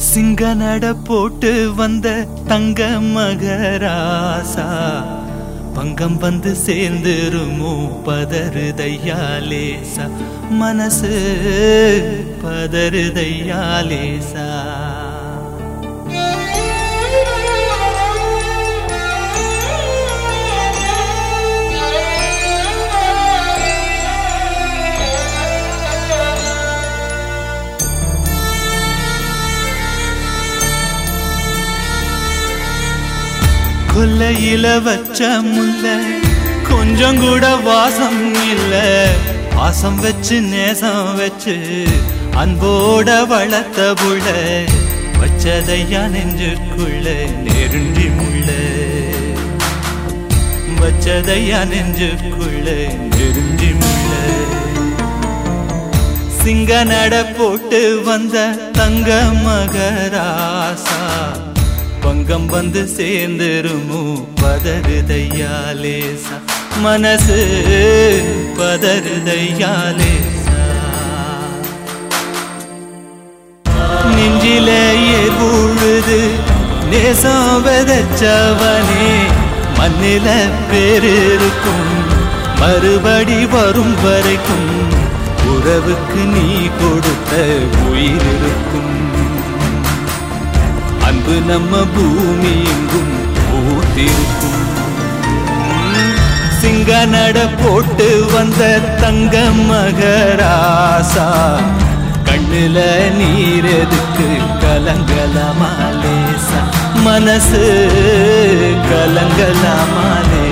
சிங்க நட போட்டு வந்த தங்க மகராசா பங்கம் வந்து சேர்ந்துருமோ பதறுதையாலேசா மனசு பதறுதையாலேசா கொல்லையில வச்ச முல்ல கொஞ்சம் கூட வாசம் இல்ல பாசம் வச்சு நேசம் வச்சு அன்போட வளர்த்த புள்ள வச்சதையா நெஞ்சுக்குள்ள நெருண்டி முள்ள வச்சதையா நெஞ்சுக்குள்ள நெருண்டி முள்ள சிங்க நட போட்டு வந்த தங்க மகராசா பங்கம் வந்து சேர்ந்துருமோ பதறுதையாலேசா மனசு பதறுதையாலேசா நெஞ்சில ஏற்புழுது நேசம் விதைச்சவனே மண்ணில பேரு இருக்கும் மறுபடி வரும் வரைக்கும் உறவுக்கு நீ கொடுத்த உயிர் இருக்கும் அன்பு நம்ம பூமி எங்கும் பூத்திருக்கும் சிங்க நட போட்டு வந்த தங்க மகராசா கண்ணுல நீர் எதுக்கு கலங்கலாமாலேசா மனசு கலங்கலாமாலே